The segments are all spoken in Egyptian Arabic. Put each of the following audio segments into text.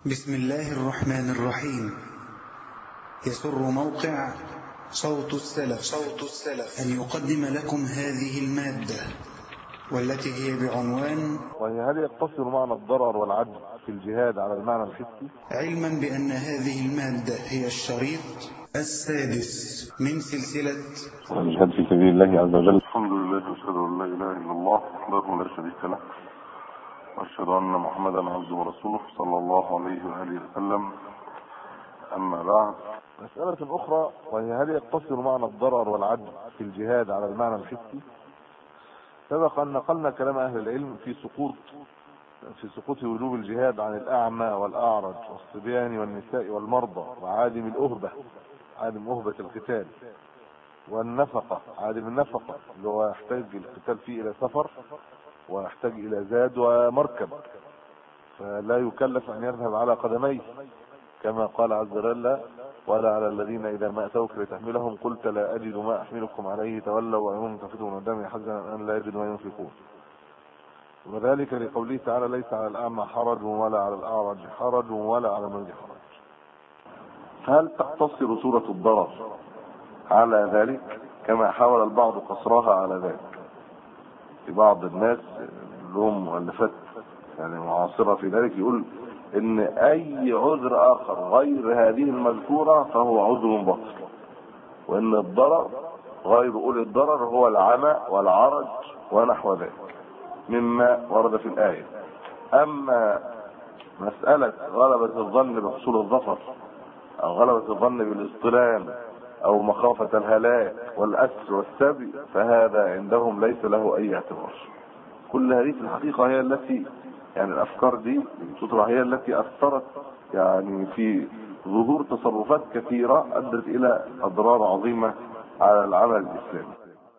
بسم الله الرحمن الرحيم يسر موقع صوت السلف صوت السلف أن يقدم لكم هذه المادة والتي هي بعنوان وهي هل يقتصر معنى الضرر والعدل في الجهاد على المعنى الحسي علما بأن هذه المادة هي الشريط السادس من سلسلة الجهاد في سبيل الله عز وجل الحمد لله واشهد ان لا اله الا الله وحده لا شريك له واشهد ان محمدا عبده ورسوله صلى الله عليه واله وسلم اما بعد مسألة أخرى وهي هل يقتصر معنى الضرر والعدل في الجهاد على المعنى الحسي سبق أن نقلنا كلام أهل العلم في سقوط في سقوط وجوب الجهاد عن الأعمى والأعرج والصبيان والنساء والمرضى وعادم الأهبة عادم أهبة القتال والنفقة عادم النفقة اللي هو يحتاج القتال فيه إلى سفر ويحتاج إلى زاد ومركب فلا يكلف أن يذهب على قدميه كما قال عز وجل ولا على الذين إذا ما أتوك لتحملهم قلت لا أجد ما أحملكم عليه تولوا وعيون تفيض من الدم حزنا أن لا يجد ما ينفقون وذلك لقوله تعالى ليس على الأعمى حرج ولا على الأعرج حرج ولا على المريض حرج هل تقتصر سورة الضرر على ذلك كما حاول البعض قصرها على ذلك في بعض الناس لهم مؤلفات يعني معاصرة في ذلك يقول ان اي عذر اخر غير هذه المذكورة فهو عذر باطل وان الضرر غير اولي الضرر هو العمى والعرج ونحو ذلك مما ورد في الآية اما مسألة غلبة الظن بحصول الظفر او غلبة الظن بالاصطلام او مخافة الهلاك والاسر والسبي فهذا عندهم ليس له اي اعتبار كل هذه في الحقيقة هي التي يعني الافكار دي تطرح هي التي اثرت يعني في ظهور تصرفات كثيرة ادت الى اضرار عظيمة على العمل الاسلامي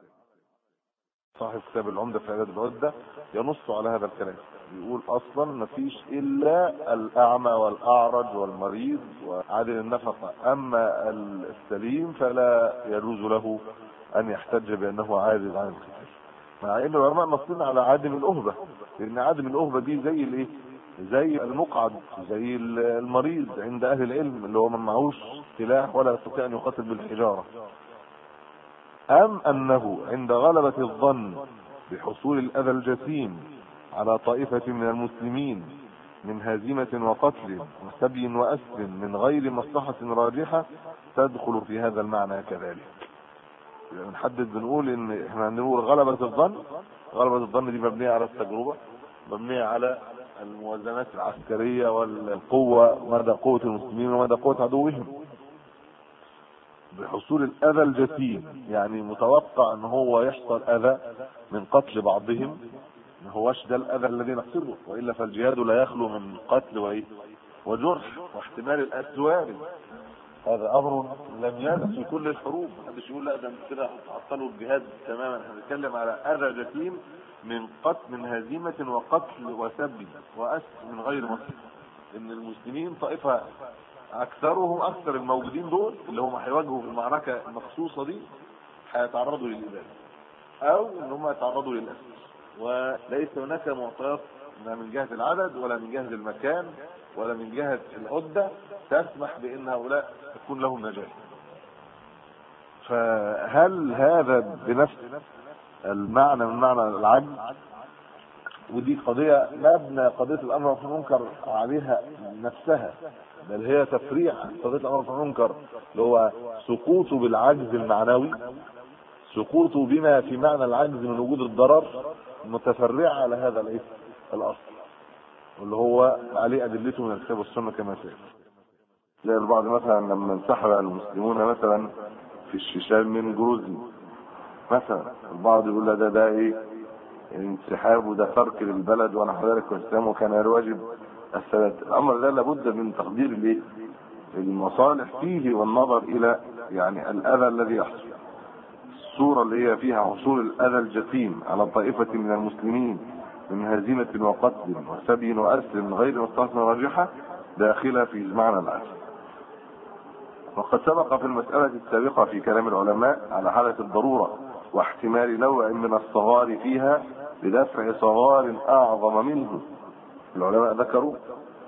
صاحب كتاب العمدة في إعداد العدة ينص على هذا الكلام يقول أصلا ما فيش إلا الأعمى والأعرج والمريض وعادل النفقة أما السليم فلا يجوز له أن يحتج بأنه عاجز عن القتال مع ان العلماء نصين على عادم الأهبة لأن عادم الأهبة دي زي الإيه؟ زي المقعد زي المريض عند أهل العلم اللي هو من معهوش سلاح ولا يستطيع أن يقاتل بالحجارة أم أنه عند غلبة الظن بحصول الأذى الجسيم على طائفة من المسلمين من هزيمة وقتل وسبي وأسر من غير مصلحة راجحة تدخل في هذا المعنى كذلك يعني نحدد بنقول ان احنا نقول غلبة الظن غلبة الظن دي مبنية على التجربة مبنية على الموازنات العسكرية والقوة مدى قوة المسلمين ومدى قوة عدوهم بحصول الاذى الجسيم يعني متوقع ان هو يحصل اذى من قتل بعضهم ما هوش ده الاذى الذي نقصده والا فالجهاد لا يخلو من قتل وايه وجرح واحتمال الاسوار هذا امر لم يرد في كل الحروب محدش يقول لا ده كده هتعطلوا الجهاد تماما احنا بنتكلم على اذى جسيم من قتل من هزيمه وقتل وسب واسر من غير مصر ان المسلمين طائفه اكثرهم اكثر الموجودين دول اللي هم هيواجهوا في المعركه المخصوصه دي هيتعرضوا للاباده او ان هم يتعرضوا للاسر وليس هناك معطيات لا من جهه العدد ولا من جهه المكان ولا من جهه العده تسمح بان هؤلاء تكون لهم نجاه فهل هذا بنفس المعنى من معنى العجز ودي قضية مبنى قضية الأمر والمنكر عليها نفسها بل هي تفريع قضية الأمر والمنكر اللي هو سقوطه بالعجز المعنوي سقوطه بما في معنى العجز من وجود الضرر متفرعة على هذا الايه الأصل واللي هو عليه أدلته من الكتاب والسنة كما سيأتي زي البعض مثلا لما انسحب المسلمون مثلا في الشيشان من جروزي مثلا البعض يقول ده ده ايه انسحاب وده ترك للبلد ونحو ذلك والاسلام وكان الواجب الثبات الامر ده لابد من تقدير الايه المصالح فيه والنظر الى يعني الاذى الذي يحصل الصورة اللي هي فيها حصول الاذى الجسيم على طائفة من المسلمين من هزيمة وقتل وسبي واسر من غير مصلحة راجحة داخلة في معنى العسل وقد سبق في المسألة السابقة في كلام العلماء على حالة الضرورة واحتمال نوع من الصغار فيها لدفع صغار اعظم منه العلماء ذكروا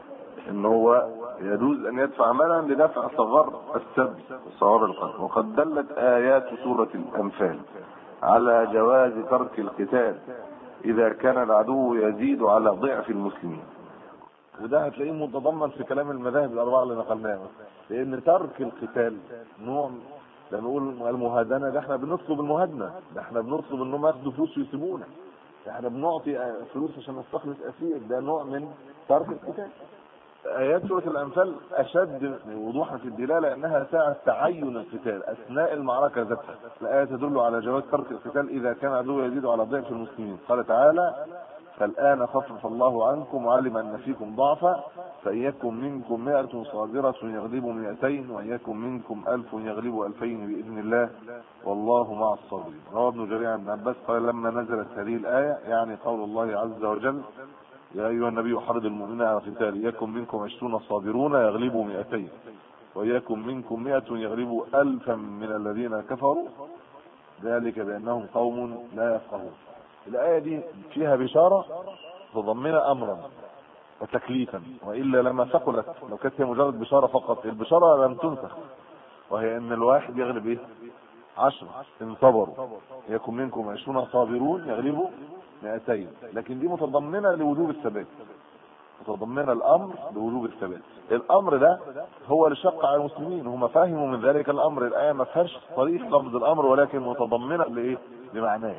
ان هو يجوز ان يدفع مالا لدفع صغار السب وصغار القتل وقد دلت ايات سورة الانفال على جواز ترك القتال اذا كان العدو يزيد على ضعف المسلمين وده هتلاقيه متضمن في كلام المذاهب الاربعه اللي نقلناها لان ترك القتال نوع لما نقول المهادنه ده احنا بنطلب المهادنه ده احنا بنطلب انهم ياخدوا فلوس ويسيبونا احنا بنعطي فلوس عشان نستخلص اسير ده نوع من ترك القتال ايات سوره الانفال اشد وضوحا في الدلاله انها ساعه تعين القتال اثناء المعركه ذاتها الايه تدل على جواز ترك القتال اذا كان العدو يزيد على ضعف المسلمين قال تعالى فالآن خفف الله عنكم وعلم أن فيكم ضعفا فإن يكن منكم مائة صابرة يغلبوا مئتين وإن يكن منكم ألف يغلبوا ألفين بإذن الله والله مع الصابرين روى ابن جرير عن ابن عباس قال لما نزلت هذه الآية يعني قول الله عز وجل يا أيها النبي حرض المؤمنين على القتال يكن منكم عشرون صابرون يغلبوا مئتين ويكن منكم مئة يغلبوا ألفا من الذين كفروا ذلك بأنهم قوم لا يفقهون الآية دي فيها بشارة تضمن أمرا وتكليفا وإلا لما ثقلت لو كانت هي مجرد بشارة فقط البشارة لم تنسخ وهي أن الواحد يغلب إيه عشرة إن صبروا يكن منكم عشرون صابرون يغلبوا مئتين لكن دي متضمنة لوجوب الثبات متضمنة الأمر لوجوب الثبات الأمر ده هو اللي شق على المسلمين هم فهموا من ذلك الأمر الآية ما فيهاش صريح لفظ الأمر ولكن متضمنة لإيه لمعناه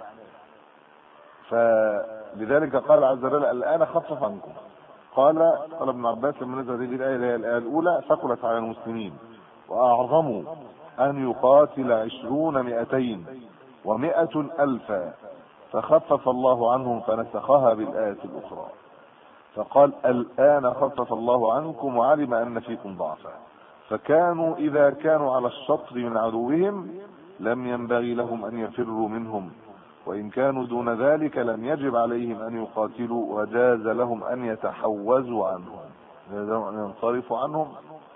فلذلك قال عز وجل الآن خفف عنكم قال قال ابن عباس لما نزل هذه الآية اللي هي الآية الأولى ثقلت على المسلمين وأعظموا أن يقاتل عشرون مئتين ومئة ألفا فخفف الله عنهم فنسخها بالآية الأخرى فقال الآن خفف الله عنكم وعلم أن فيكم ضعفا فكانوا إذا كانوا على الشطر من عدوهم لم ينبغي لهم أن يفروا منهم وإن كانوا دون ذلك لم يجب عليهم أن يقاتلوا وجاز لهم أن يتحوزوا عنهم جاز لهم أن ينصرفوا عنهم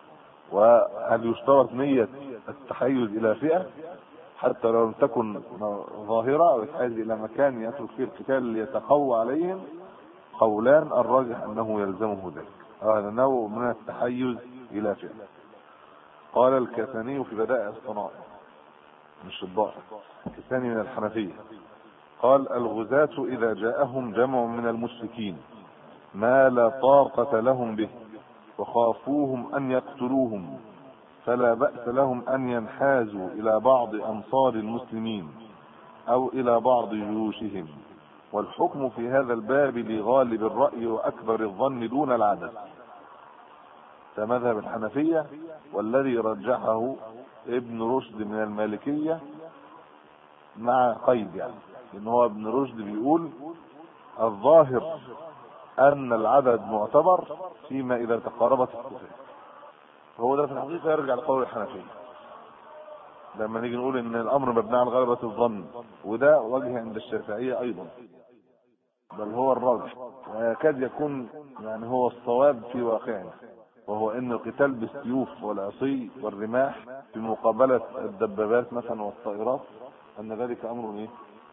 وهل يشترط نية التحيز إلى فئة حتى لو لم تكن ظاهرة أو يتحيز إلى مكان يترك فيه القتال ليتقوى عليهم قولان الراجح أنه يلزمه ذلك هذا نوع من التحيز إلى فئة قال الكثني في بدائع الصنائع مش الضعف الثاني من الحنفية قال الغزاة إذا جاءهم جمع من المشركين ما لا طاقة لهم به وخافوهم أن يقتلوهم فلا بأس لهم أن ينحازوا إلى بعض أنصار المسلمين أو إلى بعض جيوشهم والحكم في هذا الباب لغالب الرأي وأكبر الظن دون العدد ده مذهب الحنفية والذي رجحه ابن رشد من المالكية مع قيد يعني لان هو ابن رشد بيقول الظاهر ان العدد معتبر فيما اذا تقاربت الصفات فهو ده في الحقيقه يرجع لقول الحنفيه لما نيجي نقول ان الامر مبني على غلبه الظن وده وجه عند الشافعيه ايضا بل هو الراجح ويكاد يكون يعني هو الصواب في واقعنا وهو ان القتال بالسيوف والعصي والرماح في مقابله الدبابات مثلا والطائرات ان ذلك امر ايه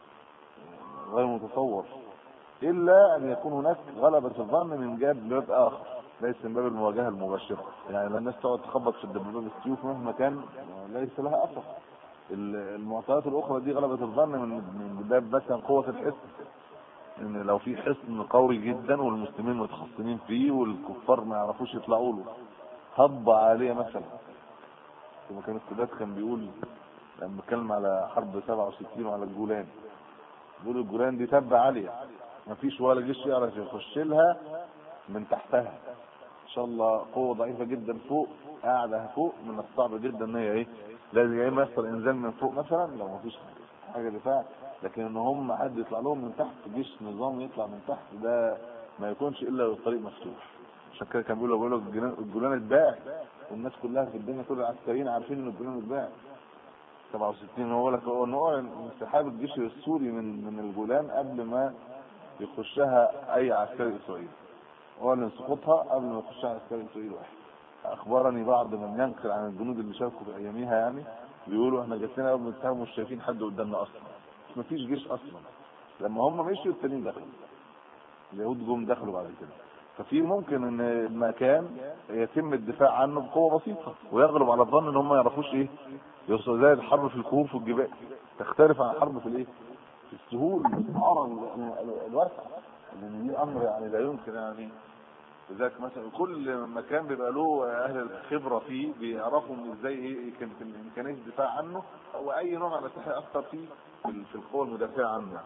غير متصور الا ان يكون هناك غلبة الظن من جاب باب اخر ليس من باب المواجهة المباشرة يعني لما الناس تقعد تخبط في الدبابات بالسيوف مهما كان ليس لها اثر المعطيات الاخرى دي غلبة الظن من من باب مثلا قوة الحس ان لو في حصن قوي جدا والمسلمين متخصصين فيه والكفار ما يعرفوش يطلعوا له هض عالية مثلا ثم كان السادات كان بيقول لما اتكلم على حرب 67 وعلى الجولان بيقولوا الجولان دي تبة عالية مفيش ولا جيش يعرف يخش لها من تحتها ان شاء الله قوة ضعيفة جدا فوق قاعدة فوق من الصعب جدا ان هي ايه لازم يا اما يحصل انزال من فوق مثلا لو مفيش حاجة دفاع لكن ان هم حد يطلع لهم من تحت جيش نظام يطلع من تحت ده ما يكونش الا الطريق مفتوح عشان كده كان بيقولوا بيقولوا الجولان الجولان اتباع والناس كلها في الدنيا كل العسكريين عارفين ان الجولان اتباع 67 هو لك هو نوع انسحاب الجيش السوري من من الجولان قبل ما يخشها اي عسكري اسرائيلي هو اللي سقوطها قبل ما يخشها عسكري اسرائيلي واحد اخبرني بعض من ينقل عن الجنود اللي شاركوا في اياميها يعني بيقولوا احنا جات لنا قبل ما مش شايفين حد قدامنا اصلا ما فيش جيش اصلا لما هم مشيوا التانيين دخلوا اليهود جم دخلوا بعد كده ففي ممكن ان المكان يتم الدفاع عنه بقوه بسيطه ويغلب على الظن ان هم ما يعرفوش ايه يوصل زي الحرب في الكهوف والجبال تختلف عن الحرب في الايه في السهول العرض الواسع لان دي امر يعني لا يمكن يعني لذلك مثلا كل مكان بيبقى له اهل الخبره فيه بيعرفوا ازاي ايه كانت امكانيه الدفاع عنه واي نوع من الاسلحه ياثر فيه في في القوه المدافعه عنه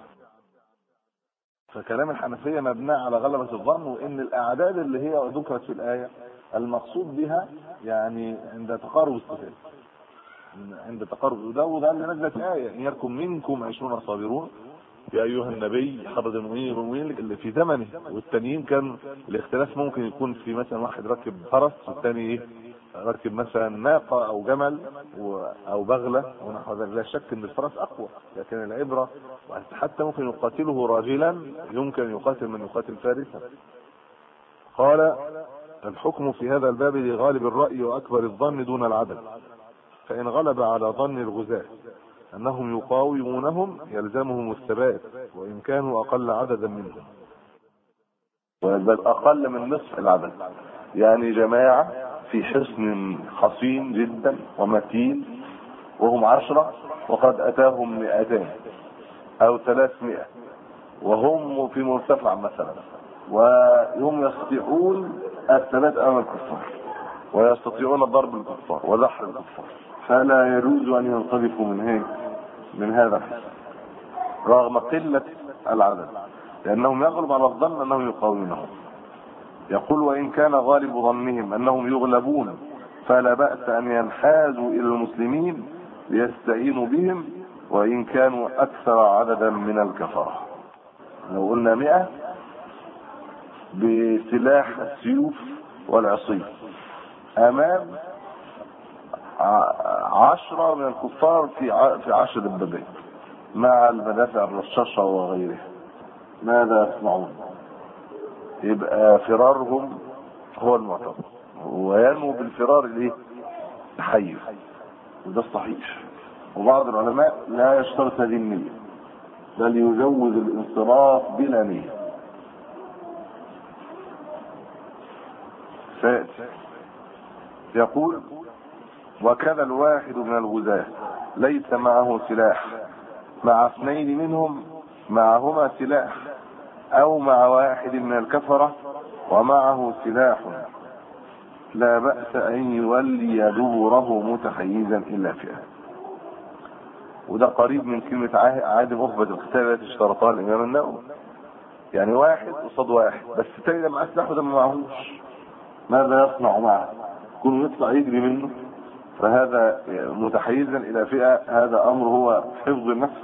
فكلام الحنفيه مبني على غلبه الظن وان الاعداد اللي هي ذكرت في الايه المقصود بها يعني عند تقارب الصفات عند تقارب وده وده اللي نزلت ايه ان يكن منكم عشرون صابرون يا ايها النبي حرض المؤمنين والمؤمنين اللي في زمنه والتانيين كان الاختلاف ممكن يكون في مثلا واحد راكب فرس والتاني ايه راكب مثلا ناقه او جمل و- او بغله ونحو ذلك لا شك ان الفرس اقوى لكن العبره حتى ممكن يقاتله راجلا يمكن يقاتل من يقاتل فارسا قال الحكم في هذا الباب لغالب الرأي وأكبر الظن دون العدل فإن غلب على ظن الغزاة أنهم يقاومونهم يلزمهم الثبات وإن كانوا أقل عددا منهم بل اقل من نصف العدد يعني جماعة في حصن حصين جدا ومتين وهم عشرة وقد اتاهم مئتان او ثلاثمائة وهم في مرتفع مثلا وهم يستطيعون الثبات امام الكفار ويستطيعون ضرب الكفار ودحر الكفار فلا يجوز ان ينصرفوا من هيك من هذا الحصن رغم قلة العدد لأنهم يغلب على الظن أنهم يقاومونهم يقول وإن كان غالب ظنهم أنهم يغلبون فلا بأس أن ينحازوا إلى المسلمين ليستعينوا بهم وإن كانوا أكثر عددا من الكفرة لو قلنا مئة بسلاح السيوف والعصي أمام ع- عشرة من الكفار في ع- في عشر دبابات مع المدافع الرشاشة وغيرها ماذا يصنعون يبقى فرارهم هو المعتبر وينمو بالفرار الايه التحيز وده الصحيح وبعض العلماء لا يشترط هذه النية بل يجوز الانصراف بلا نية فاتح يقول وكذا الواحد من الغزاة ليس معه سلاح مع اثنين منهم معهما سلاح او مع واحد من الكفرة ومعه سلاح لا بأس ان يولي دبره متحيزا الى فئة وده قريب من كلمة عاه- عادم أخبة القتال التي اشترطها الإمام النووي يعني واحد قصاد واحد بس التاني ده معاه سلاح وده ما معهوش ماذا يصنع معه؟ يكون يطلع يجري منه فهذا متحيزا إلى فئة هذا أمر هو حفظ النفس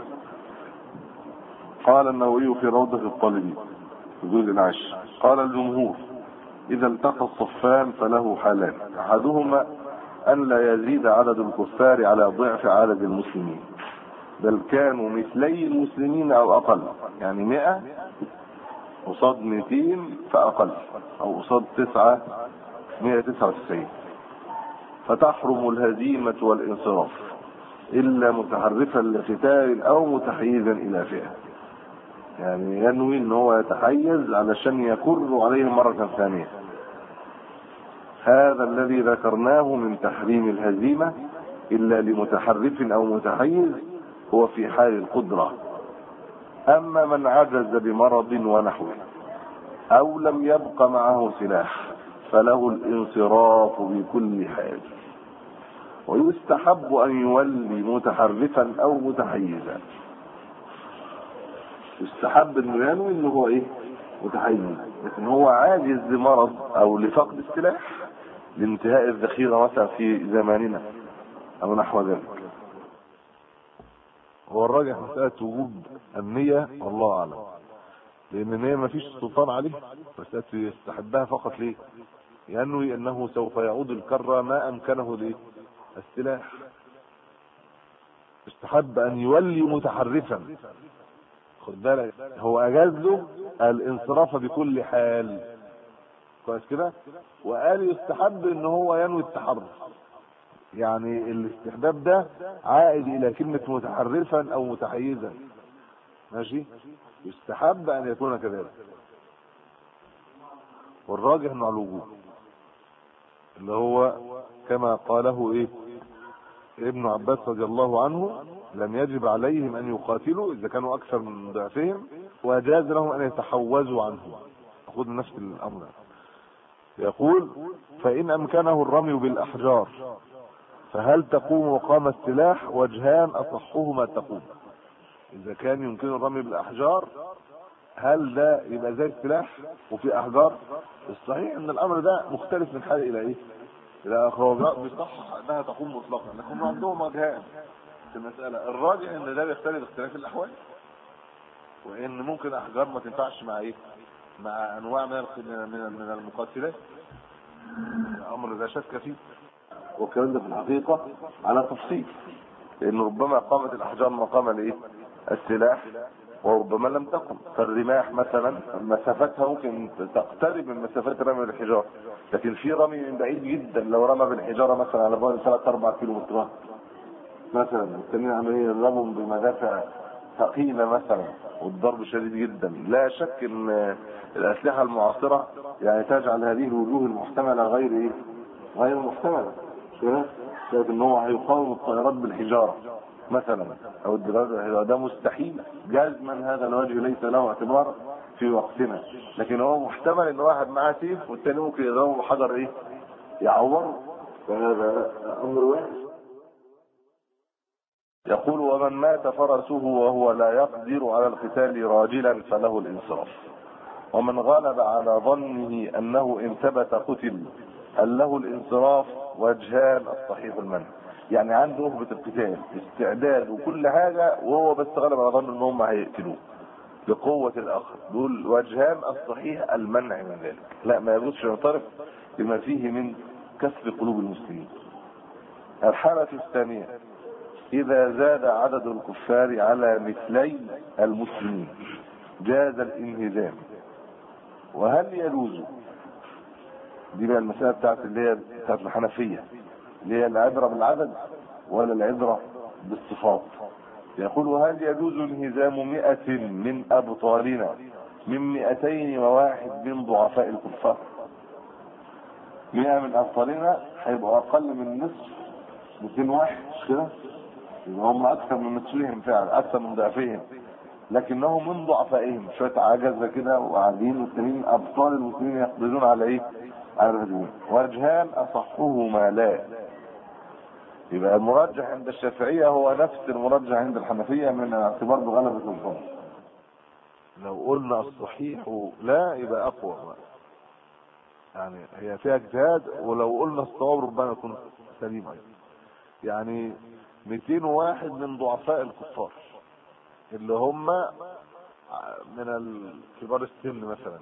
قال النووي في روضة الطالبين في الجزء العاشر قال الجمهور إذا التقى الصفان فله حالان أحدهما أن لا يزيد عدد الكفار على ضعف عدد المسلمين بل كانوا مثلي المسلمين أو أقل يعني مئة قصاد 200 فأقل أو قصاد تسعة 199 فتحرم الهزيمة والانصراف إلا متحرفا لقتال أو متحيزا إلى فئة يعني ينوي ان هو يتحيز علشان يكر عليهم مرة ثانية هذا الذي ذكرناه من تحريم الهزيمة إلا لمتحرف أو متحيز هو في حال القدرة أما من عجز بمرض ونحوه أو لم يبق معه سلاح فله الانصراف بكل حال ويستحب أن يولي متحرفا أو متحيزا يستحب انه ينوي انه هو ايه متحيز لكن هو عاجز لمرض او لفقد السلاح لانتهاء الذخيرة مثلا في زماننا او نحو ذلك هو الراجح مسألة وجوب النية والله أعلم لأن النية ما فيش سلطان عليه مسألة يستحبها فقط ليه؟ ينوي أنه سوف يعود الكرة ما أمكنه ليه؟ السلاح استحب أن يولي متحرفا خد بالك هو أجاز له الانصراف بكل حال كويس كده وقال يستحب ان هو ينوي التحرف يعني الاستحباب ده عائد الى كلمة متحرفا او متحيزا ماشي يستحب ان يكون كذلك والراجح انه على الوجوب اللي هو كما قاله ايه ابن عباس رضي الله عنه لم يجب عليهم ان يقاتلوا اذا كانوا اكثر من ضعفهم وجاز لهم ان يتحوزوا عنه خذ نفس الامر يقول فان امكنه الرمي بالاحجار فهل تقوم مقام السلاح وجهان اصحهما تقوم اذا كان يمكن الرمي بالاحجار هل ده يبقى زي السلاح وفي احجار الصحيح ان الامر ده مختلف من حال الى ايه الى اخر هو بيصحح انها تقوم مطلقا لكن هم عندهم وجهان في المساله الراجح ان ده بيختلف اختلاف الاحوال وان ممكن احجار ما تنفعش مع ايه مع انواع من الق- من من المقاتلات الامر لا شك فيه والكلام ده في الحقيقة على تفصيل لأن ربما قامت الأحجار مقام الإيه؟ السلاح وربما لم تقم فالرماح مثلا مسافتها ممكن تقترب من مسافات رمي الحجار لكن في رمي من بعيد جدا لو رمى بالحجارة مثلا على بعد 3 4 كيلو مترات مثلا التانيين عملية رموا بمدافع ثقيلة مثلا والضرب شديد جدا لا شك ان الأسلحة المعاصرة يعني تجعل هذه الوجوه المحتملة غير ايه غير محتملة مش كده؟ شايف ان هو هيقاوم الطائرات بالحجارة مثلا او الدراسة بالحجارة ده مستحيل جزما هذا الوجه ليس له اعتبار في وقتنا لكن هو محتمل ان واحد معاه سيف والتاني ممكن يضربه بحجر ايه يعوره فهذا امر واحد يقول ومن مات فرسه وهو لا يقدر على القتال راجلا فله الانصراف ومن غلب على ظنه انه ان ثبت قتل هل له الانصراف وجهان الصحيح المنع يعني عنده رغبة القتال استعداد وكل حاجة وهو بس غلب على ظنه ان هم هيقتلوه لقوة الاخر دول وجهان الصحيح المنع من ذلك لا ما يجوزش يعترف بما فيه من كسر قلوب المسلمين الحالة الثانية إذا زاد عدد الكفار على مثلي المسلمين جاز الانهزام وهل يجوز دي بقى المسألة بتاعت اللي هي بتاعت الحنفية اللي هي العبرة بالعدد ولا العبرة بالصفات يقول هل يجوز انهزام مئة من أبطالنا من مئتين وواحد من ضعفاء الكفار مئة من أبطالنا هيبقوا أقل من نصف 200 واحد مش كده يبقى هم أكثر من نصفهم فعلا أكثر من ضعفهم لكنهم من ضعفائهم شوية عجزة كده وقاعدين والتانيين أبطال المسلمين يقبلون على إيه؟ على الهجوم وجهان أصحهما لا يبقى المرجح عند الشافعية هو نفس المرجح عند الحنفية من اعتبار بغلبة الظن لو قلنا الصحيح لا يبقى اقوى يعني هي فيها اجتهاد ولو قلنا الصواب ربما يكون سليم ايضا يعني 201 من ضعفاء الكفار اللي هم من كبار السن مثلا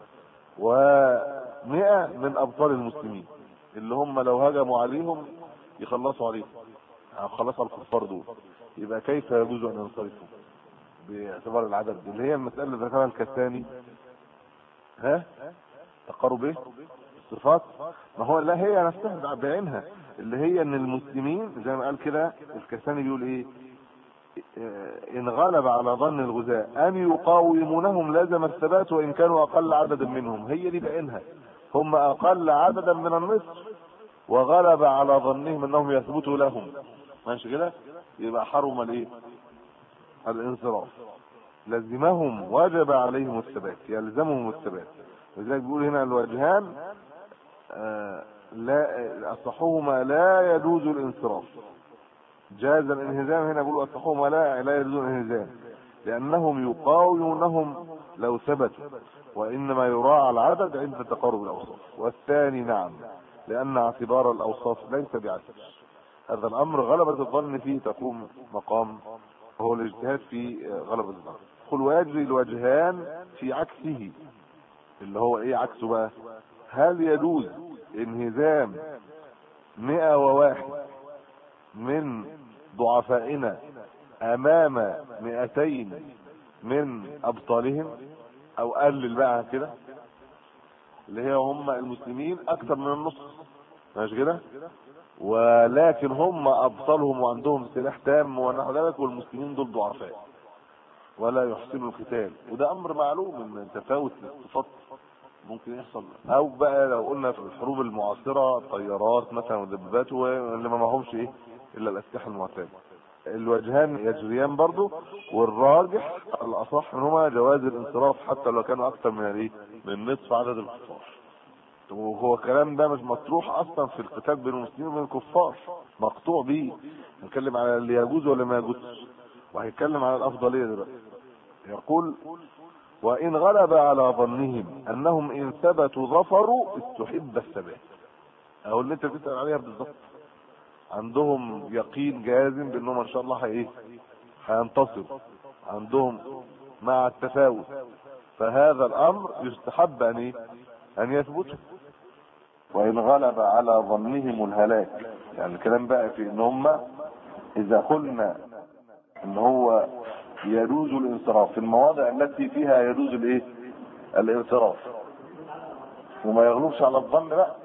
و100 من ابطال المسلمين اللي هم لو هجموا عليهم يخلصوا عليهم يعني خلصوا على الكفار دول يبقى كيف يجوز ان ينصرفوا باعتبار العدد اللي هي المسألة اللي ذكرها الكساني ها تقرب ايه الصفات ما هو لا هي نفسها بعينها اللي هي ان المسلمين زي ما قال كده الكساني بيقول ايه إيه، ان غلب على ظن الغزاة ان يقاومونهم لازم الثبات وان كانوا اقل عددا منهم هي دي بعينها هم اقل عددا من النصف وغلب على ظنهم انهم يثبتوا لهم ماشي كده يبقى حرم الايه الانصراف لزمهم وجب عليهم الثبات يلزمهم الثبات ولذلك بيقول هنا الوجهان آه لا اصحهما لا يجوز الانصراف جاز الانهزام هنا بيقول اصحهما لا لا يجوز الانهزام لانهم يقاومونهم لو ثبتوا وانما يراعى العدد عند تقارب الاوصاف والثاني نعم لان اعتبار الاوصاف ليس بعدد هذا الامر غلبة الظن فيه تقوم مقام وهو الاجتهاد في غلبة الظن قل ويجري الوجهان في عكسه اللي هو ايه عكسه بقى هل يجوز انهزام مئة وواحد من ضعفائنا امام مئتين من ابطالهم او قلل بقى كده اللي هي هم المسلمين اكثر من النص ماشي كده ولكن هم ابطالهم وعندهم سلاح تام ونحو ذلك والمسلمين دول ضعفاء ولا يحسنوا القتال وده امر معلوم ان تفاوت الصفات ممكن يحصل او بقى لو قلنا في الحروب المعاصره طيارات مثلا ودبابات واللي ما معهمش ايه الا الاسلحه المعتاده الوجهان يجريان برضو والراجح الاصح منهما جواز الانصراف حتى لو كانوا اكثر من الايه من نصف عدد الكفار وهو الكلام ده مش مطروح اصلا في القتال بين المسلمين وبين الكفار مقطوع به نتكلم على اللي يجوز ولا ما يجوزش وهيتكلم على الافضليه دلوقتي يقول وان غلب على ظنهم انهم ان ثبتوا ظفروا استحب الثبات اهو اللي انت بتسال عليها بالظبط عندهم يقين جازم بانهم ان شاء الله هي ايه هينتصروا عندهم مع التفاوت فهذا الامر يستحب ان ايه ان يثبتوا وإن غلب على ظنهم الهلاك يعني الكلام بقى في إن هم إذا قلنا إن هو يجوز الانصراف في المواضع التي فيها يجوز الإيه؟ الانصراف وما يغلبش على الظن بقى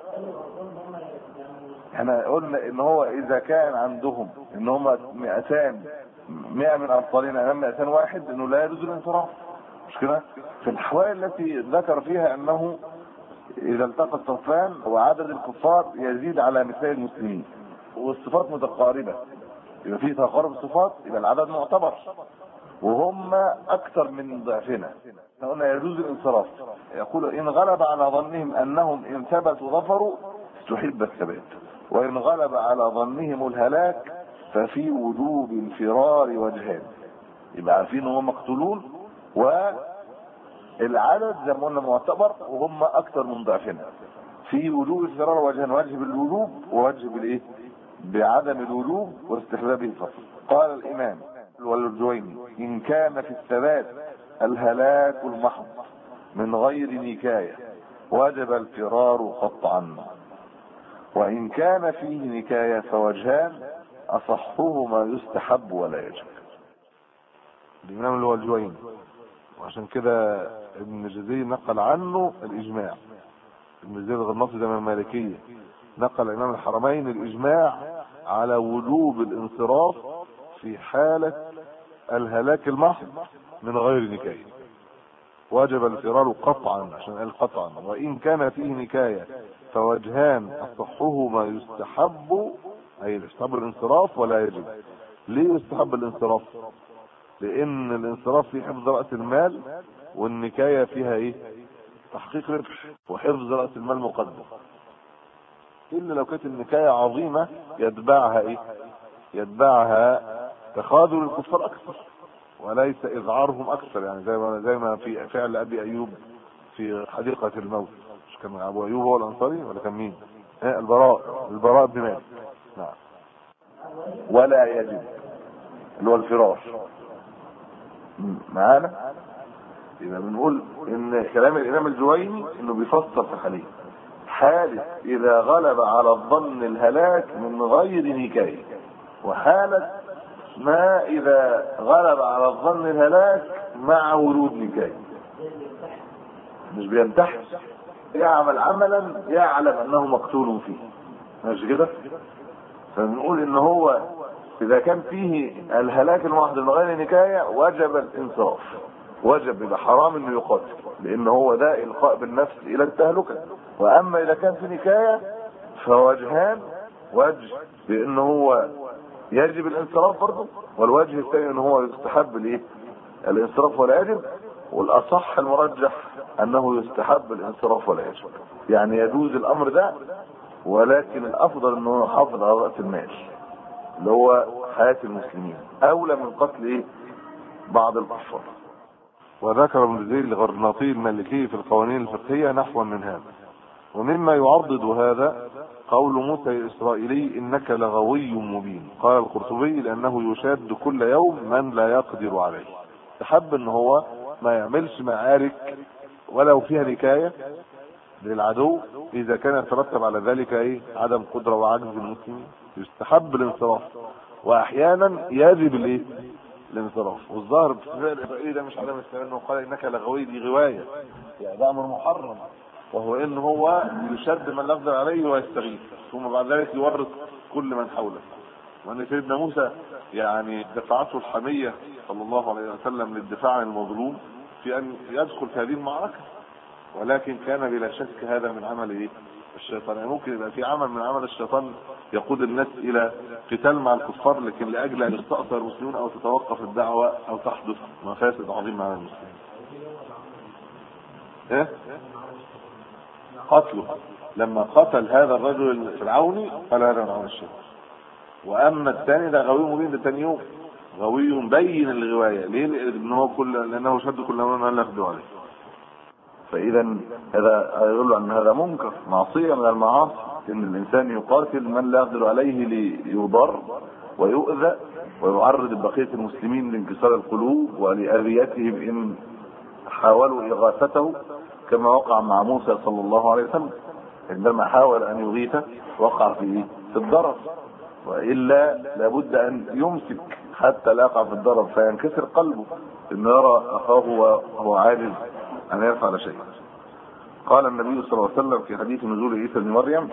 احنا قلنا ان هو اذا كان عندهم ان هم 200 100 من ابطالين امام 200 واحد انه لا يجوز الانصراف مش كده في الاحوال التي ذكر فيها انه اذا التقى الصفان وعدد الكفار يزيد على نساء المسلمين والصفات متقاربه يبقى في تقارب الصفات يبقى العدد معتبر وهم اكثر من ضعفنا احنا قلنا يجوز الانصراف يقول ان غلب على ظنهم انهم ان ثبتوا ظفروا استحب الثبات وان غلب على ظنهم الهلاك ففي وجوب الفرار وجهان يبقى عارفين ان هم مقتولون والعدد زي ما قلنا معتبر وهم اكثر من ضعفنا في وجوب الفرار وجهان وجه بالوجوب ووجه بالايه بعدم الوجوب واستحبابه الفصل قال الامام والجويني ان كان في الثبات الهلاك المحض من غير نكايه وجب الفرار قطعا وان كان فيه نكايه فوجهان اصحهما يستحب ولا يجب الامام اللي هو الجويني وعشان كده ابن جزي نقل عنه الاجماع ابن جزي الغناصي ده من المالكيه نقل امام الحرمين الاجماع على وجوب الانصراف في حاله الهلاك المحض من غير نكايه وجب الفرار قطعا عشان قال قطعا وان كان فيه نكايه فوجهان اصحهما يستحب اي يستحب الانصراف ولا يجب ليه يستحب الانصراف لان الانصراف فيه حفظ راس المال والنكايه فيها ايه تحقيق ربح وحفظ راس المال مقدم الا لو كانت النكايه عظيمه يتبعها ايه يتبعها تخاذل الكفار اكثر وليس اذعارهم اكثر يعني زي ما زي ما في فعل ابي ايوب في حديقه الموت مش كان ابو ايوب هو الانصاري ولا كان مين؟ إيه البراء البراء بن مالك نعم ولا يجب اللي هو الفرار معانا يبقى بنقول ان كلام الامام الجويني انه بيفسر في حالين حالة اذا غلب على الظن الهلاك من غير نكاية وحالة ما اذا غلب على الظن الهلاك مع ورود نكاية مش بينتحر يعمل عملا يعلم انه مقتول فيه ماشي كده فبنقول ان هو اذا كان فيه الهلاك المحض من غير نكايه وجب الانصاف وجب يبقى حرام انه يقاتل لان هو ده القاء بالنفس الى التهلكه واما اذا كان في نكايه فوجهان وجه بان هو يجب الانصراف برضه والوجه الثاني ان هو يستحب الايه الانصراف ولا يجب والاصح المرجح انه يستحب الانصراف ولا يجب يعني يجوز الامر ده ولكن الافضل انه يحافظ على راس المال اللي هو حياه المسلمين اولى من قتل ايه بعض الكفار وذكر ابن زيد الغرناطي المالكي في القوانين الفقهيه نحوا من هذا ومما يعضد هذا قول موسى الاسرائيلي انك لغوي مبين قال القرطبي لانه يشاد كل يوم من لا يقدر عليه تحب ان هو ما يعملش معارك ولو فيها نكايه للعدو اذا كان يترتب على ذلك ايه عدم قدره وعجز المسلمين يستحب الانصراف واحيانا يجب الايه الانصراف والظاهر في فعل الاسرائيلي ده مش علامه استمرار انه قال انك لغوي دي غوايه يعني ده امر محرم وهو ان هو يشد من لا يقدر عليه ويستغيث ثم بعد ذلك يورط كل من حوله وان سيدنا موسى يعني دفعته الحميه صلى الله عليه وسلم للدفاع عن المظلوم في ان يدخل في هذه المعركه ولكن كان بلا شك هذا من عمل ايه الشيطان يعني ممكن يبقى في عمل من عمل الشيطان يقود الناس الى قتال مع الكفار لكن لاجل ان يستأثر المسلمون او تتوقف الدعوه او تحدث مفاسد عظيمه على المسلمين ايه قتله لما قتل هذا الرجل الفرعوني قال هذا من عمل الشيطان واما الثاني ده غوي مبين ده ثاني يوم غوي بين الغوايه ليه لان هو كل لانه شد كل ما لا يقدر عليه فاذا هذا يقول ان هذا منكر معصيه من المعاصي ان الانسان يقاتل من لا يقدر عليه ليضر ويؤذى ويعرض بقيه المسلمين لانكسار القلوب ولاذيتهم ان حاولوا اغاثته كما وقع مع موسى صلى الله عليه وسلم عندما حاول ان يغيثه وقع في في الضرر والا لابد ان يمسك حتى لا يقع في الضرر فينكسر قلبه انه يرى اخاه وهو عاجز ان يفعل شيئا قال النبي صلى الله عليه وسلم في حديث نزول عيسى بن مريم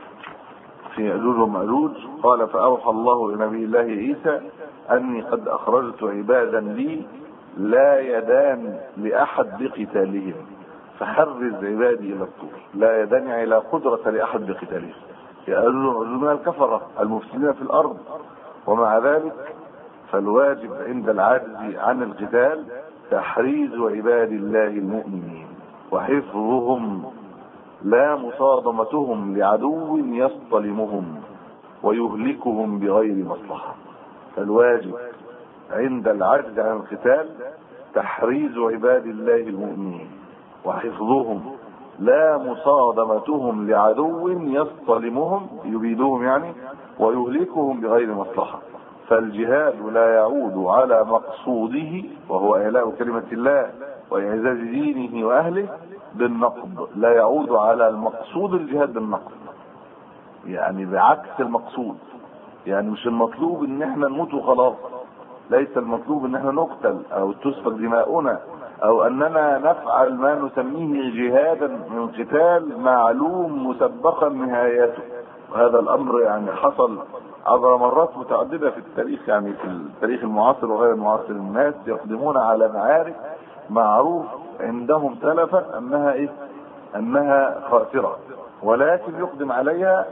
في ياجوج وماجوج قال فاوحى الله لنبي الله عيسى اني قد اخرجت عبادا لي لا يدان لاحد بقتالهم فحرز عبادي الى الطور لا يدان يعني لا قدره لاحد بقتالهم يأجوج من الكفره المفسدين في الارض ومع ذلك فالواجب عند العجز عن القتال تحريز عباد الله المؤمنين وحفظهم لا مصادمتهم لعدو يصطلمهم ويهلكهم بغير مصلحة فالواجب عند العجز عن القتال تحريز عباد الله المؤمنين وحفظهم لا مصادمتهم لعدو يصطلمهم يبيدهم يعني ويهلكهم بغير مصلحه فالجهاد لا يعود على مقصوده وهو إعلاء كلمة الله وإعزاز دينه وأهله بالنقد لا يعود على المقصود الجهاد بالنقد يعني بعكس المقصود يعني مش المطلوب ان احنا نموت وخلاص ليس المطلوب ان احنا نقتل او تسفك دماؤنا او اننا نفعل ما نسميه جهادا من قتال معلوم مسبقا نهايته وهذا الامر يعني حصل عبر مرات متعدده في التاريخ يعني في التاريخ المعاصر وغير المعاصر الناس يقدمون على معارك معروف عندهم سلفا انها ايه انها خاسره ولكن يقدم عليها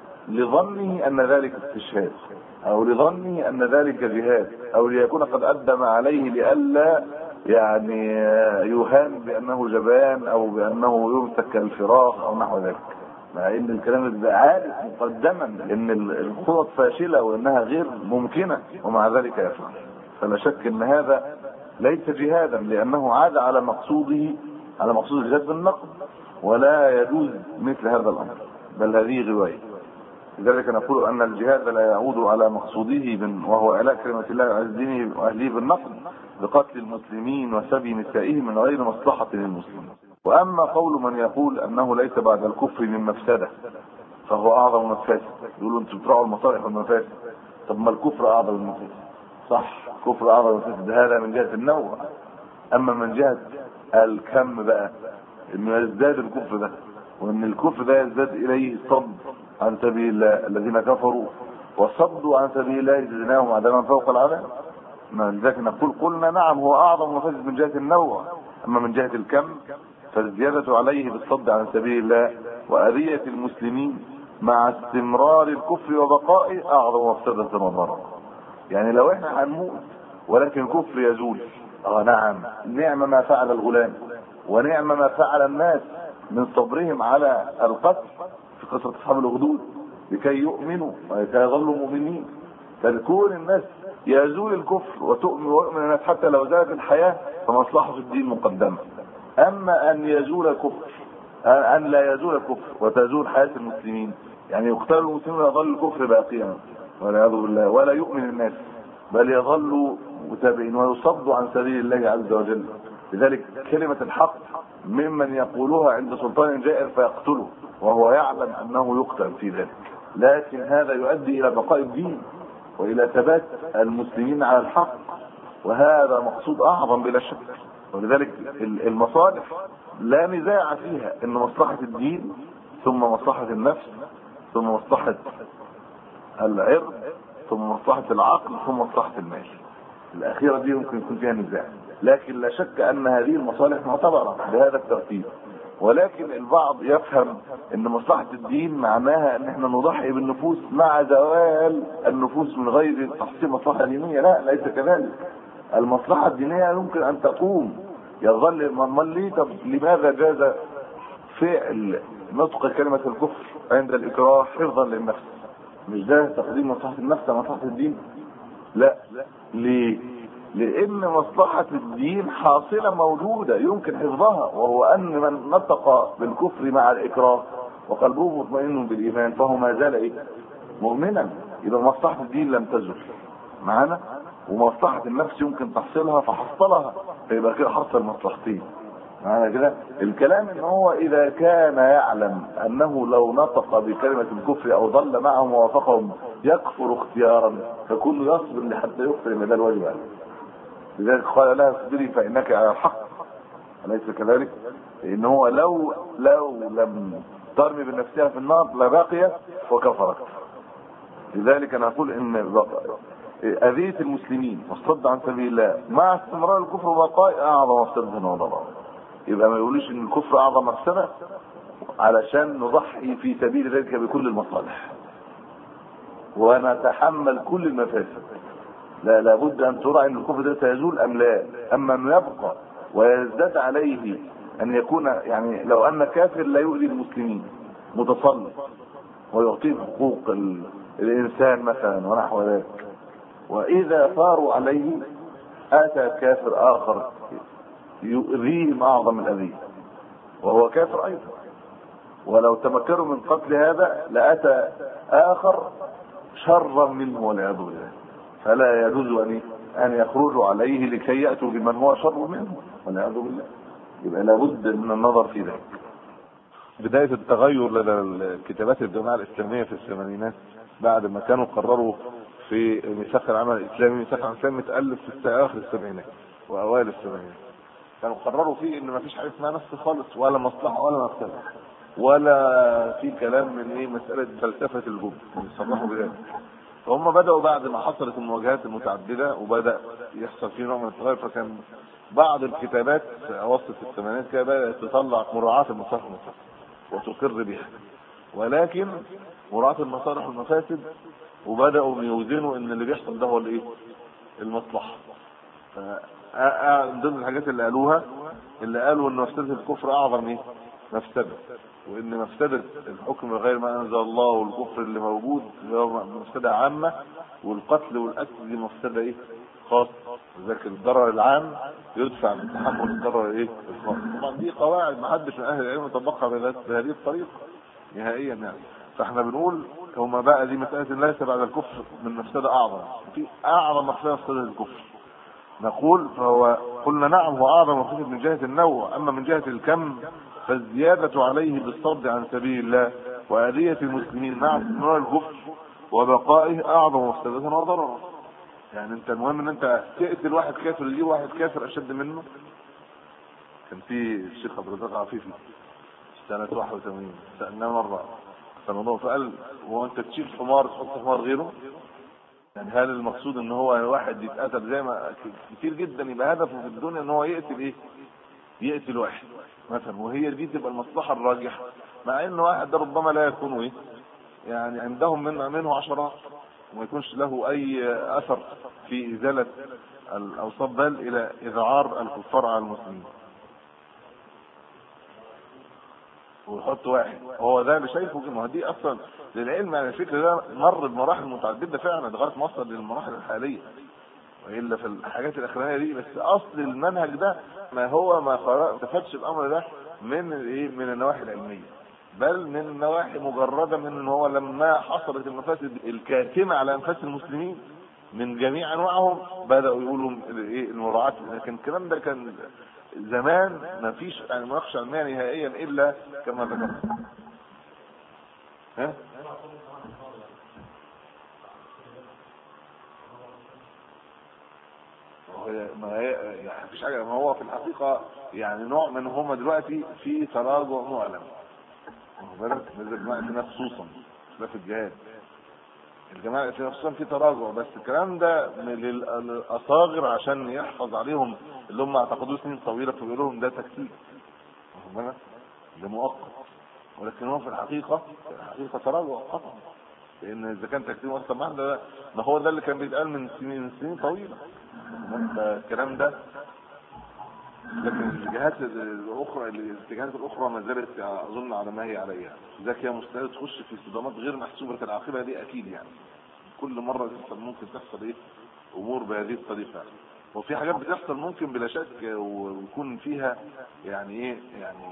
لظنه ان ذلك استشهاد او لظنه ان ذلك جهاد او ليكون قد قدم عليه لئلا يعني يهان بانه جبان او بانه يمسك كالفراخ او نحو ذلك مع ان الكلام ده عارف مقدما ان الخطط فاشله وانها غير ممكنه ومع ذلك يفعل فلا شك ان هذا ليس جهادا لانه عاد على مقصوده على مقصود الجهاد بالنقد ولا يجوز مثل هذا الامر بل هذه غوايه لذلك نقول ان الجهاد لا يعود على مقصوده من وهو اعلاء كلمه الله وعز دينه واهله بالنقد بقتل المسلمين وسبي نسائهم من غير مصلحه للمسلمين واما قول من يقول انه ليس بعد الكفر من مفسده فهو اعظم مفاسد يقولوا انتم بتراعوا المصالح والمفاسد طب ما الكفر اعظم المفاسد صح كفر اعظم المفاسد هذا من جهه النوع اما من جهه الكم بقى انه يزداد الكفر ده وان الكفر ده يزداد اليه صد عن سبيل الله الذين كفروا وصدوا عن سبيل الله جزيناهم عذابا فوق العذاب لذلك نقول قلنا نعم هو اعظم مفاسد من جهه النوع اما من جهه الكم فالزيادة عليه بالصد عن سبيل الله وأذية المسلمين مع استمرار الكفر وبقائه أعظم مفسدة وضرر يعني لو احنا هنموت ولكن الكفر يزول اه نعم نعم ما فعل الغلام ونعم ما فعل الناس من صبرهم على القتل في قصة أصحاب الأخدود لكي يؤمنوا ولكي يظلوا مؤمنين فالكون الناس يزول الكفر وتؤمن ويؤمن الناس حتى لو زادت الحياة فمصلحة الدين مقدمة اما ان يزول الكفر ان لا يزول الكفر وتزول حياه المسلمين يعني يقتل المسلمين ويظل الكفر باقيا والعياذ بالله ولا يؤمن الناس بل يظل متابعين ويصدوا عن سبيل الله عز وجل لذلك كلمة الحق ممن يقولها عند سلطان جائر فيقتله وهو يعلم انه يقتل في ذلك لكن هذا يؤدي الى بقاء الدين والى ثبات المسلمين على الحق وهذا مقصود اعظم بلا شك ولذلك المصالح لا نزاع فيها ان مصلحة الدين ثم مصلحة النفس ثم مصلحة العرض ثم مصلحة العقل ثم مصلحة المال الاخيرة دي ممكن يكون فيها نزاع لكن لا شك ان هذه المصالح معتبرة بهذا الترتيب ولكن البعض يفهم ان مصلحة الدين معناها ان احنا نضحي بالنفوس مع زوال النفوس من غير تحصيل مصلحة دينية لا ليس كذلك المصلحة الدينية يمكن ان تقوم يظل من لي طب لماذا جاز فعل نطق كلمة الكفر عند الإكراه حفظا للنفس مش ده تقديم مصلحة النفس على مصلحة الدين لا ليه لان مصلحة الدين حاصلة موجودة يمكن حفظها وهو ان من نطق بالكفر مع الاكراه وقلبه مطمئن بالايمان فهو ما زال ايه مؤمنا اذا مصلحة الدين لم تزل معانا ومصلحة النفس يمكن تحصيلها فحصلها فيبقى كده حصل مصلحتين معانا كده الكلام ان هو اذا كان يعلم انه لو نطق بكلمة الكفر او ضل معهم ووافقهم يكفر اختيارا فكل يصبر لحتى يكفر ان ده الواجب عليه لذلك قال لها اصبري فانك على الحق اليس كذلك ان هو لو لو لم ترمي بنفسها في النار لبقي وكفرت لذلك انا اقول ان اذية المسلمين والصد عن سبيل الله مع استمرار الكفر وبقاء اعظم مفسدة وضرر يبقى ما يقولوش ان الكفر اعظم مفسدة علشان نضحي في سبيل ذلك بكل المصالح ونتحمل كل المفاسد لا لابد ان ترى ان الكفر ده سيزول ام لا اما انه يبقى ويزداد عليه ان يكون يعني لو ان كافر لا يؤذي المسلمين متسلط ويعطيه حقوق ال... الانسان مثلا ونحو ذلك واذا ثاروا عليه اتى كافر اخر يؤذيهم اعظم الاذيه وهو كافر ايضا ولو تمكنوا من قتل هذا لاتى اخر شرا منه والعياذ بالله فلا يجوز ان ان يخرجوا عليه لكي ياتوا بمن هو شر منه والعياذ بالله يبقى لابد من النظر في ذلك بداية التغير لدى الكتابات الجماعة الإسلامية في الثمانينات بعد ما كانوا قرروا في ميثاق العمل الإسلامي ميثاق العمل الإسلامي متألف في آخر السبعينات وأوائل السبعينات كانوا قرروا فيه إن ما فيش حاجة اسمها نفس خالص ولا مصلحة ولا مفسدة ولا في كلام من إيه مسألة فلسفة الجبن يصرحوا بذلك فهم بدأوا بعد ما حصلت المواجهات المتعددة وبدأ يحصل فيه نوع من التغير فكان بعض الكتابات في أواسط الثمانينات كده بدأت تطلع مراعاة المصالح والمفاسد وتقر بها ولكن مراعاة المصالح والمفاسد وبدأوا يوزنوا ان اللي بيحصل ده هو الايه المصلحة من ضمن الحاجات اللي قالوها اللي قالوا ان مفسدة الكفر اعظم ايه مفسدة وان مفسدة الحكم غير ما انزل الله والكفر اللي موجود اللي هو مفسدة عامة والقتل والقتل دي مفسدة ايه خاصة لذلك الضرر العام يدفع من تحمل الضرر ايه الخاص طبعا دي قواعد ما حدش من اهل العلم طبقها بهذه الطريقة نهائيا يعني فاحنا بنقول هما بقى دي مسألة ليس بعد الكفر من مفسدة اعظم في اعظم مفسدة مفسدة الكفر نقول فهو قلنا نعم هو اعظم مفسدة من جهة النوع اما من جهة الكم فالزيادة عليه بالصد عن سبيل الله وآذية المسلمين مع استمرار الكفر وبقائه اعظم مفسدة وضررا يعني انت المهم ان انت تقتل واحد كافر يجيب واحد كافر اشد منه كان في الشيخ عبد الرزاق عفيفي سنة 81 سألناه مرة في الموضوع فقال هو انت تشيل حمار تحط حمار غيره يعني هل المقصود ان هو واحد يتقتل زي ما كتير جدا يبقى هدفه في الدنيا ان هو يقتل ايه يقتل واحد مثلا وهي دي تبقى المصلحة الراجحة مع ان واحد ده ربما لا يكون ايه يعني عندهم من منه عشرات وما يكونش له اي اثر في ازالة الاوصاف بل الى اذعار الكفار على المسلمين ويحط واحد هو ده اللي شايفه ما هو دي اصلا للعلم يعني الفكر ده مر بمراحل متعدده فعلا لغايه ما وصل للمراحل الحاليه والا في الحاجات الاخرانيه دي بس اصل المنهج ده ما هو ما استفادش الامر ده من الايه من النواحي العلميه بل من النواحي مجرده من ان هو لما حصلت المفاسد الكاتمه على انفاس المسلمين من جميع انواعهم بداوا يقولوا ايه المراعاه لكن الكلام ده كان زمان ما فيش يعني مناقشه علميه نهائيا الا كما ذكرت ها ما هي يعني مفيش حاجه ما هو في الحقيقه يعني نوع من هم دلوقتي في تراجع معلن واخد بالك نزل جماعه الناس خصوصا ده في الجهاد الجماعه الاسلاميه خصوصا في تراجع بس الكلام ده للاصاغر عشان يحفظ عليهم اللي هم اعتقدوه سنين طويله فبيقول لهم ده تكتيك واخد بالك ده مؤقت ولكن هو في الحقيقة في الحقيقة تراجع قطعا لأن إذا كان تكتيم وسط ما ده ما هو ده اللي كان بيتقال من سنين من سنين طويلة الكلام ده لكن الجهات الاخرى الاتجاهات الاخرى ما زالت اظن على ما هي عليها ذاك هي مستعده تخش في صدامات غير محسوبه العاقبه دي اكيد يعني كل مره تحصل ممكن تحصل ايه امور بهذه الطريقه وفي حاجات بتحصل ممكن بلا شك ويكون فيها يعني ايه يعني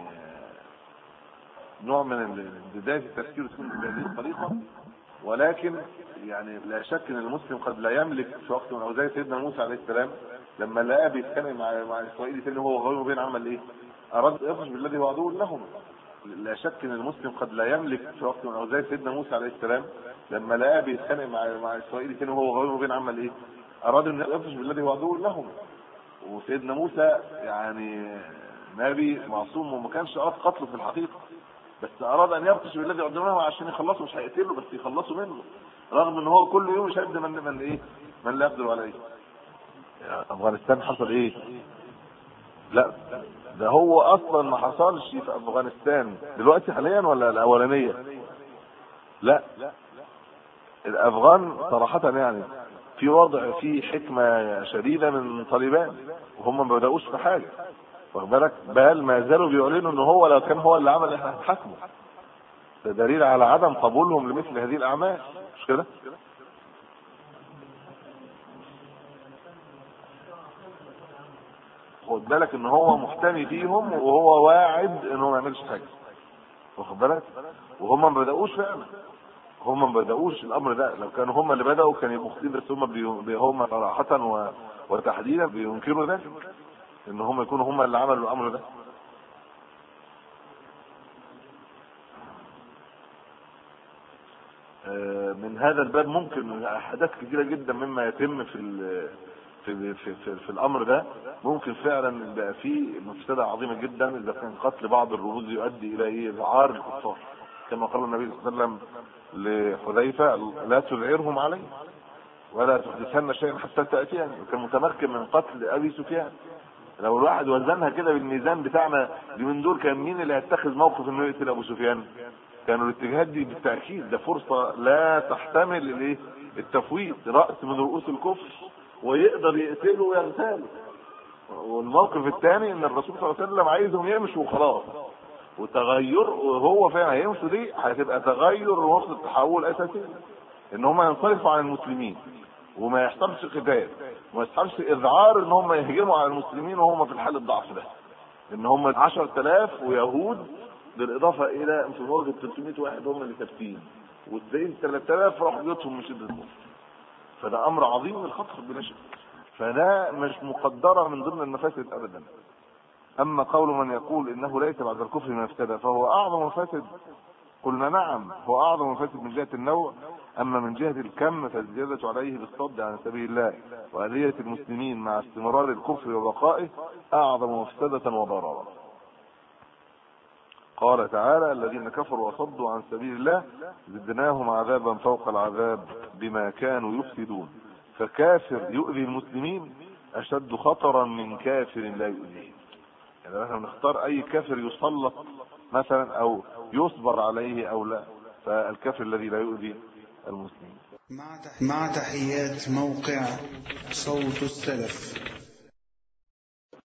نوع من بدايه التفكير تكون بهذه الطريقه ولكن يعني لا شك ان المسلم قد لا يملك في وقت من زي سيدنا موسى عليه السلام لما لقاه بيتخانق مع مع اسرائيل تاني هو غير وبين عمل ايه؟ اراد يخرج بالذي هو عدو لهم لا شك ان المسلم قد لا يملك في وقت من زي سيدنا موسى عليه السلام لما لقاه بيتخانق مع مع اسرائيل تاني وهو غير وبين عمل ايه؟ اراد ان يخرج بالذي هو عدو لهم وسيدنا موسى يعني نبي معصوم وما كانش اراد قتله في الحقيقه بس اراد ان يبطش بالذي قدمه عشان يخلصه مش هيقتله بس يخلصه منه رغم ان هو كل يوم يشد من من ايه من لا يقدر عليه افغانستان حصل ايه لا ده هو اصلا ما حصلش في افغانستان دلوقتي حاليا ولا الاولانيه لا الافغان صراحه يعني في وضع في حكمه شديده من طالبان وهم ما بداوش في حاجه واخد بالك بل ما زالوا بيعلنوا ان هو لو كان هو اللي عمل احنا هنحاكمه ده دليل على عدم قبولهم لمثل هذه الاعمال مش كده خد بالك ان هو محتمي فيهم وهو واعد ان هو ما يعملش حاجه واخد بالك وهم ما بداوش فعلا هم ما بداوش الامر ده لو كانوا هم اللي بداوا كانوا يبقوا مخطئين بس هم بي... هم صراحه و... وتحديدا بينكروا ذلك ان هم يكونوا هم اللي عملوا الامر ده من هذا الباب ممكن احداث كثيره جدا مما يتم في في في في, في الامر ده ممكن فعلا يبقى فيه مفسده عظيمه جدا اذا كان قتل بعض الرموز يؤدي الى ايه اذعار الكفار كما قال النبي صلى الله عليه وسلم لحذيفه لا تذعرهم علي ولا تحدثن شيئا حتى تاتيني وكان متمكن من قتل ابي سفيان لو الواحد وزنها كده بالميزان بتاعنا من دول كان مين اللي هيتخذ موقف انه يقتل ابو سفيان كانوا الاتجاهات دي بالتاكيد ده فرصه لا تحتمل الايه التفويض راس من رؤوس الكفر ويقدر يقتله ويغتاله والموقف الثاني ان الرسول صلى الله عليه وسلم عايزهم يمشوا وخلاص وتغير وهو فعلا هيمشوا دي هتبقى تغير وقت التحول اساسي ان هم ينصرفوا عن المسلمين وما يحصلش قتال وما يحصلش اذعار ان هم يهجموا على المسلمين وهم في الحال الضعف ده ان هم 10000 ويهود بالاضافه الى في مواجهه 300 واحد هم اللي ثابتين والباقيين 3000 راحوا بيوتهم من شده الكفر فده امر عظيم الخطر بلا شك فده مش مقدره من ضمن المفاسد ابدا اما قول من يقول انه ليس بعد الكفر مفسده فهو اعظم مفاسد قلنا نعم هو اعظم مفاسد من جهه النوع اما من جهه الكم فالزياده عليه بالصد عن سبيل الله واذيه المسلمين مع استمرار الكفر وبقائه اعظم مفسده وضررا قال تعالى الذين كفروا وصدوا عن سبيل الله زدناهم عذابا فوق العذاب بما كانوا يفسدون فكافر يؤذي المسلمين اشد خطرا من كافر لا يؤذيهم يعني احنا بنختار اي كافر يسلط مثلا او يصبر عليه او لا فالكافر الذي لا يؤذي المسلمين مع تحيات موقع صوت السلف